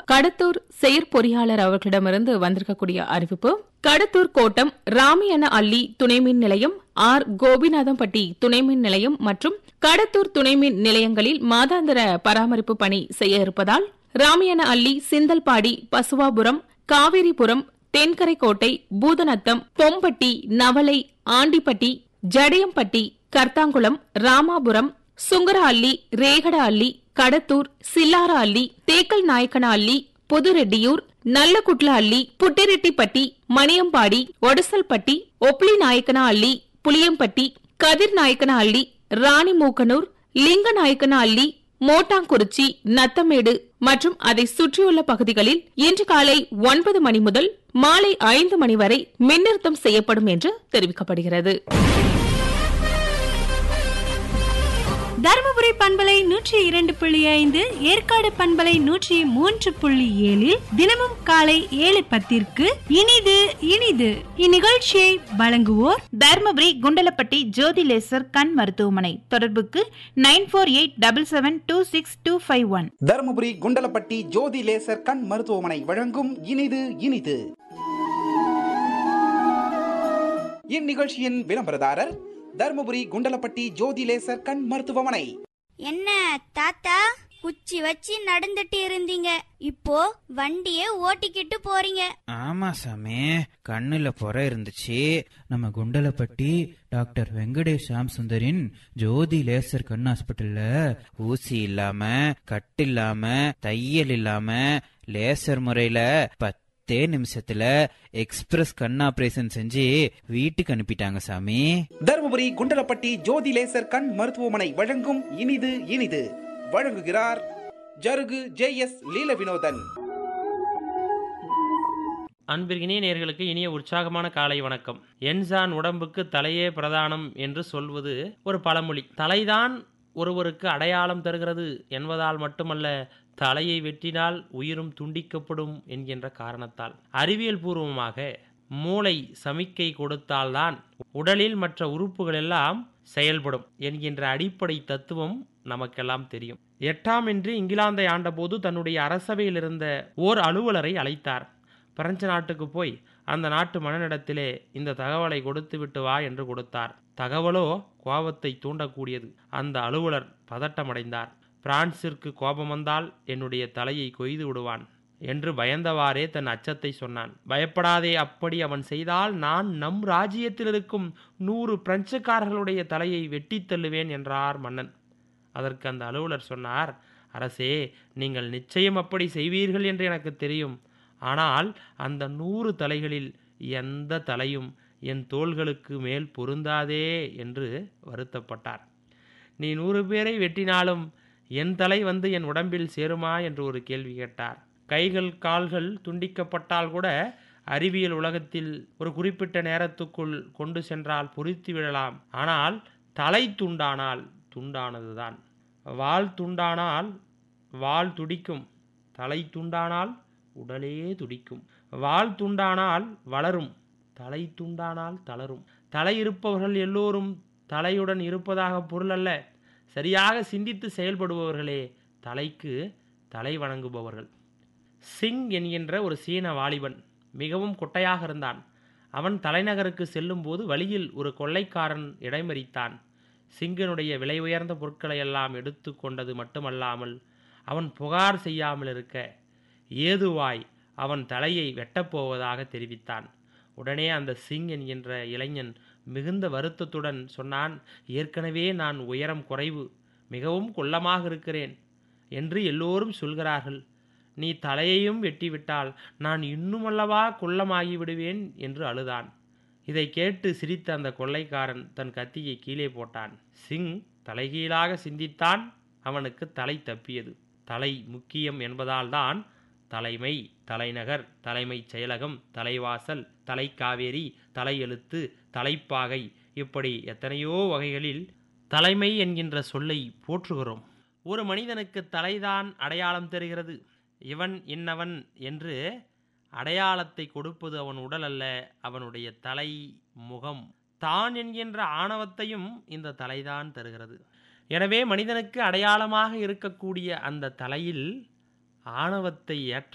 கடத்தூர் செயற்பொறியாளர் அவர்களிடமிருந்து வந்திருக்கக்கூடிய அறிவிப்பு கடத்தூர் கோட்டம் ராமியன அள்ளி துணைமின் நிலையம் ஆர் கோபிநாதம்பட்டி துணைமின் நிலையம் மற்றும் கடத்தூர் துணைமின் நிலையங்களில் மாதாந்திர பராமரிப்பு பணி செய்ய இருப்பதால் ராமியன அள்ளி சிந்தல்பாடி பசுவாபுரம் காவேரிபுரம் தென்கரைக்கோட்டை பூதநத்தம் பொம்பட்டி நவலை ஆண்டிப்பட்டி ஜடையம்பட்டி கர்த்தாங்குளம் ராமாபுரம் சுங்கர அள்ளி ரேகட அள்ளி கடத்தூர் சில்லார அள்ளி தேக்கல் நாயக்கன அள்ளி புதுரெட்டியூர் நல்லகுட்ல அள்ளி புட்டிரெட்டிப்பட்டி மணியம்பாடி ஒடசல்பட்டி ஒப்ளி நாயக்கன அள்ளி புளியம்பட்டி கதிர் நாயக்கன அள்ளி ராணிமூக்கனூர் லிங்கநாயக்கன அள்ளி மோட்டாங்குறிச்சி நத்தமேடு மற்றும் அதை சுற்றியுள்ள பகுதிகளில் இன்று காலை ஒன்பது மணி முதல் மாலை ஐந்து மணி வரை மின்னிறுத்தம் செய்யப்படும் என்று தெரிவிக்கப்படுகிறது தருமபுரி பண்பலை நூற்றி இரண்டு புள்ளி ஐந்து ஏற்காடு பண்பலை நூற்றி மூன்று புள்ளி ஏழில் தினமும் காலை ஏழு பத்திற்கு இனிது இனிது இந்நிகழ்ச்சியை வழங்குவோர் தர்மபுரி குண்டலப்பட்டி ஜோதி லேசர் கண் மருத்துவமனை தொடர்புக்கு nine four eight double seven two six two five one Dharmapuri Kundalapatti Jothi laser கண் மருத்துவமனை வழங்கும் இனிது இனிது இந்நிகழ்ச்சியின் விளம்பரதாரர் தருமபுரி குண்டலப்பட்டி ஜோதி லேசர் கண் மருத்துவமனை என்ன தாத்தா குச்சி வச்சு நடந்துட்டு இருந்தீங்க இப்போ வண்டிய ஓட்டிக்கிட்டு போறீங்க ஆமா சாமி கண்ணுல புற இருந்துச்சு நம்ம குண்டலப்பட்டி டாக்டர் வெங்கடேஷ் சாம் சுந்தரின் ஜோதி லேசர் கண் ஹாஸ்பிட்டல்ல ஊசி இல்லாம கட்டு இல்லாம தையல் இல்லாம லேசர் முறையில பத்தே நிமிஷத்துல எக்ஸ்பிரஸ் கண் ஆபரேஷன் செஞ்சு வீட்டுக்கு அனுப்பிட்டாங்க சாமி தருமபுரி குண்டலப்பட்டி ஜோதி லேசர் கண் மருத்துவமனை வழங்கும் இனிது இனிது வழங்குகிறார் ஜருகு ஜே எஸ் லீல வினோதன் அன்பிற்கினிய நேர்களுக்கு இனிய உற்சாகமான காலை வணக்கம் என்சான் உடம்புக்கு தலையே பிரதானம் என்று சொல்வது ஒரு பழமொழி தலைதான் ஒருவருக்கு அடையாளம் தருகிறது என்பதால் மட்டுமல்ல தலையை வெட்டினால் உயிரும் துண்டிக்கப்படும் என்கின்ற காரணத்தால் அறிவியல் பூர்வமாக மூளை சமிக்கை கொடுத்தால்தான் உடலில் மற்ற உறுப்புகள் எல்லாம் செயல்படும் என்கின்ற அடிப்படை தத்துவம் நமக்கெல்லாம் தெரியும் எட்டாம் என்று இங்கிலாந்தை ஆண்டபோது தன்னுடைய அரசவையில் இருந்த ஓர் அலுவலரை அழைத்தார் பிரெஞ்சு நாட்டுக்கு போய் அந்த நாட்டு மன்னனிடத்திலே இந்த தகவலை கொடுத்து விட்டு வா என்று கொடுத்தார் தகவலோ கோபத்தை தூண்டக்கூடியது அந்த அலுவலர் பதட்டமடைந்தார் பிரான்சிற்கு கோபம் வந்தால் என்னுடைய தலையை கொய்து விடுவான் என்று பயந்தவாறே தன் அச்சத்தை சொன்னான் பயப்படாதே அப்படி அவன் செய்தால் நான் நம் ராஜ்யத்தில் இருக்கும் நூறு பிரெஞ்சுக்காரர்களுடைய தலையை வெட்டித் தள்ளுவேன் என்றார் மன்னன் அதற்கு அந்த அலுவலர் சொன்னார் அரசே நீங்கள் நிச்சயம் அப்படி செய்வீர்கள் என்று எனக்கு தெரியும் ஆனால் அந்த நூறு தலைகளில் எந்த தலையும் என் தோள்களுக்கு மேல் பொருந்தாதே என்று வருத்தப்பட்டார் நீ நூறு பேரை வெட்டினாலும் என் தலை வந்து என் உடம்பில் சேருமா என்று ஒரு கேள்வி கேட்டார் கைகள் கால்கள் துண்டிக்கப்பட்டால் கூட அறிவியல் உலகத்தில் ஒரு குறிப்பிட்ட நேரத்துக்குள் கொண்டு சென்றால் பொறித்து விடலாம் ஆனால் தலை துண்டானால் துண்டானதுதான் வால் துண்டானால் வால் துடிக்கும் தலை துண்டானால் உடலே துடிக்கும் வால் துண்டானால் வளரும் தலை துண்டானால் தளரும் தலை இருப்பவர்கள் எல்லோரும் தலையுடன் இருப்பதாக பொருள் அல்ல சரியாக சிந்தித்து செயல்படுபவர்களே தலைக்கு தலை வணங்குபவர்கள் சிங் என்கின்ற ஒரு சீன வாலிபன் மிகவும் குட்டையாக இருந்தான் அவன் தலைநகருக்கு செல்லும்போது வழியில் ஒரு கொள்ளைக்காரன் இடைமறித்தான் சிங்கனுடைய விலை உயர்ந்த பொருட்களை எல்லாம் எடுத்து கொண்டது மட்டுமல்லாமல் அவன் புகார் செய்யாமல் இருக்க ஏதுவாய் அவன் தலையை வெட்டப்போவதாக தெரிவித்தான் உடனே அந்த சிங் என்கின்ற இளைஞன் மிகுந்த வருத்தத்துடன் சொன்னான் ஏற்கனவே நான் உயரம் குறைவு மிகவும் குள்ளமாக இருக்கிறேன் என்று எல்லோரும் சொல்கிறார்கள் நீ தலையையும் வெட்டிவிட்டால் நான் இன்னுமல்லவா குள்ளமாகி விடுவேன் என்று அழுதான் இதை கேட்டு சிரித்த அந்த கொள்ளைக்காரன் தன் கத்தியை கீழே போட்டான் சிங் தலைகீழாக சிந்தித்தான் அவனுக்கு தலை தப்பியது தலை முக்கியம் என்பதால்தான் தலைமை தலைநகர் தலைமைச் செயலகம் தலைவாசல் தலைக்காவேரி தலையெழுத்து தலைப்பாகை இப்படி எத்தனையோ வகைகளில் தலைமை என்கின்ற சொல்லை போற்றுகிறோம் ஒரு மனிதனுக்கு தலைதான் அடையாளம் தருகிறது இவன் இன்னவன் என்று அடையாளத்தை கொடுப்பது அவன் உடல் அல்ல அவனுடைய தலை முகம் தான் என்கின்ற ஆணவத்தையும் இந்த தலைதான் தருகிறது எனவே மனிதனுக்கு அடையாளமாக இருக்கக்கூடிய அந்த தலையில் ஆணவத்தை ஏற்ற